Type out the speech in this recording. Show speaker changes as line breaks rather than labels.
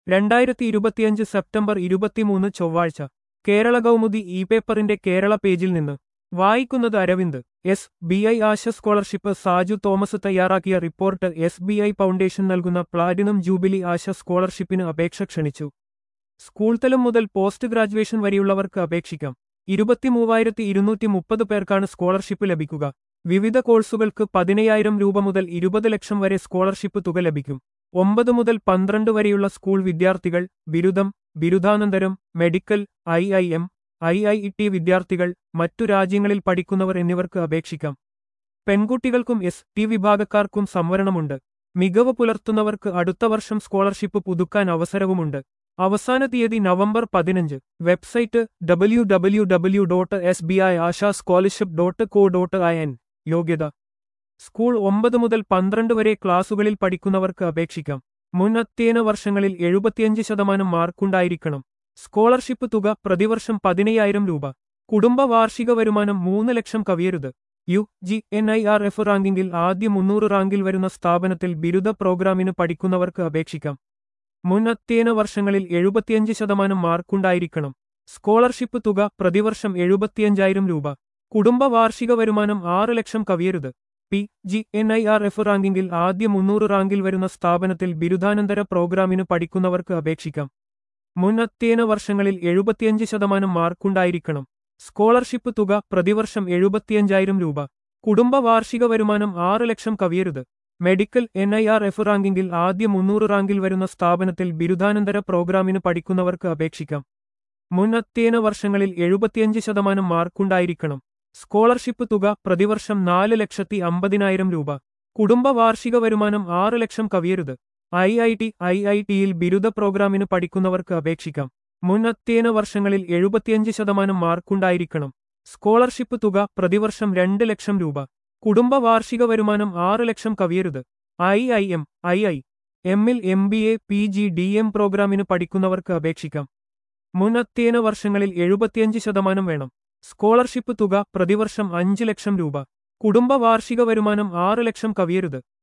രണ്ടായിരത്തി ഇരുപത്തിയഞ്ച് സെപ്റ്റംബർ ഇരുപത്തിമൂന്ന് ചൊവ്വാഴ്ച കേരള കൗമുദി ഇ പേപ്പറിന്റെ കേരള പേജിൽ നിന്ന് വായിക്കുന്നത് Aravind S B I Asha scholarship Saju Thomas തയ്യാറാക്കിയ report S B I foundation നൽകുന്ന പ്ലാറ്റിനം ജൂബിലി ആശ സ്കോളർഷിപ്പിന് അപേക്ഷ ക്ഷണിച്ചു സ്കൂൾ തലം മുതൽ പോസ്റ്റ് ഗ്രാജുവേഷൻ വരെയുള്ളവർക്ക് അപേക്ഷിക്കാം ഇരുപത്തിമൂവായിരത്തി ഇരുന്നൂറ്റി മുപ്പത് പേർക്കാണ് സ്കോളർഷിപ്പ് ലഭിക്കുക വിവിധ കോഴ്സുകൾക്ക് പതിനയ്യായിരം രൂപ മുതൽ ഇരുപത് ലക്ഷം വരെ സ്കോളർഷിപ്പ് തുക ലഭിക്കും ഒമ്പത് മുതൽ പന്ത്രണ്ട് വരെയുള്ള സ്കൂൾ വിദ്യാർത്ഥികൾ ബിരുദം ബിരുദാനന്തരം medical I I M I I T വിദ്യാർത്ഥികൾ മറ്റു രാജ്യങ്ങളിൽ പഠിക്കുന്നവർ എന്നിവർക്ക് അപേക്ഷിക്കാം പെൺകുട്ടികൾക്കും എസ് ടി വിഭാഗക്കാർക്കും സംവരണമുണ്ട് മികവ് പുലർത്തുന്നവർക്ക് അടുത്ത വർഷം സ്കോളർഷിപ്പ് പുതുക്കാൻ അവസരവുമുണ്ട് അവസാന തീയതി നവംബർ പതിനഞ്ച് website W W W dot S B I Asha scholarship dot co dot I N യോഗ്യത സ്കൂൾ ഒമ്പത് മുതൽ പന്ത്രണ്ട് വരെ ക്ലാസുകളിൽ പഠിക്കുന്നവർക്ക് അപേക്ഷിക്കാം മുൻ അധ്യയന വർഷങ്ങളിൽ എഴുപത്തിയഞ്ച് ശതമാനം മാർക്കുണ്ടായിരിക്കണം സ്കോളർഷിപ്പ് തുക പ്രതിവർഷം പതിനയ്യായിരം രൂപ കുടുംബ വാർഷിക വരുമാനം മൂന്ന് ലക്ഷം കവിയരുത് U G N I R F റാങ്കിങ്ങിൽ ആദ്യ മുന്നൂറ് റാങ്കിൽ വരുന്ന സ്ഥാപനത്തിൽ ബിരുദ പ്രോഗ്രാമിന് പഠിക്കുന്നവർക്ക് അപേക്ഷിക്കാം മുൻ അധ്യയന വർഷങ്ങളിൽ എഴുപത്തിയഞ്ച് ശതമാനം മാർക്കുണ്ടായിരിക്കണം സ്കോളർഷിപ്പ് തുക പ്രതിവർഷം എഴുപത്തിയഞ്ചായിരം രൂപ കുടുംബ വാർഷിക വരുമാനം ആറ് ലക്ഷം കവിയരുത് P G N I R F റാങ്കിങ്ങിൽ ആദ്യ മുന്നൂറ് റാങ്കിൽ വരുന്ന സ്ഥാപനത്തിൽ ബിരുദാനന്തര പ്രോഗ്രാമിന് പഠിക്കുന്നവർക്ക് അപേക്ഷിക്കാം മുൻ അധ്യയന വർഷങ്ങളിൽ എഴുപത്തിയഞ്ച് ശതമാനം മാർക്കുണ്ടായിരിക്കണം സ്കോളർഷിപ്പ് തുക പ്രതിവർഷം എഴുപത്തിയഞ്ചായിരം രൂപ കുടുംബ വാർഷിക വരുമാനം ആറ് ലക്ഷം കവിയരുത് medical N I R F റാങ്കിങ്ങിൽ ആദ്യ മുന്നൂറ് റാങ്കിൽ വരുന്ന സ്ഥാപനത്തിൽ ബിരുദാനന്തര പ്രോഗ്രാമിന് പഠിക്കുന്നവർക്ക് അപേക്ഷിക്കാം മുൻ അധ്യയന വർഷങ്ങളിൽ എഴുപത്തിയഞ്ച് ശതമാനം മാർക്കുണ്ടായിരിക്കണം സ്കോളർഷിപ്പ് തുക പ്രതിവർഷം നാല് ലക്ഷത്തി അമ്പതിനായിരം രൂപ കുടുംബ വാർഷിക വരുമാനം ആറ് ലക്ഷം കവിയരുത് I I T I I ടിയിൽ ബിരുദ പ്രോഗ്രാമിന് പഠിക്കുന്നവർക്ക് അപേക്ഷിക്കാം മുൻ അധ്യയന വർഷങ്ങളിൽ എഴുപത്തിയഞ്ച് ശതമാനം മാർക്കുണ്ടായിരിക്കണം സ്കോളർഷിപ്പ് തുക പ്രതിവർഷം രണ്ട് ലക്ഷം രൂപ കുടുംബ വാർഷിക വരുമാനം ആറ് ലക്ഷം കവിയരുത് I I M I I എമ്മിൽ M B A P G D M പ്രോഗ്രാമിന് പഠിക്കുന്നവർക്ക് അപേക്ഷിക്കാം മുൻ അധ്യയന വർഷങ്ങളിൽ എഴുപത്തിയഞ്ച് ശതമാനം വേണം സ്കോളർഷിപ്പ് തുക പ്രതിവർഷം അഞ്ച് ലക്ഷം രൂപ കുടുംബ വാർഷിക വരുമാനം ആറ് ലക്ഷം കവിയരുത്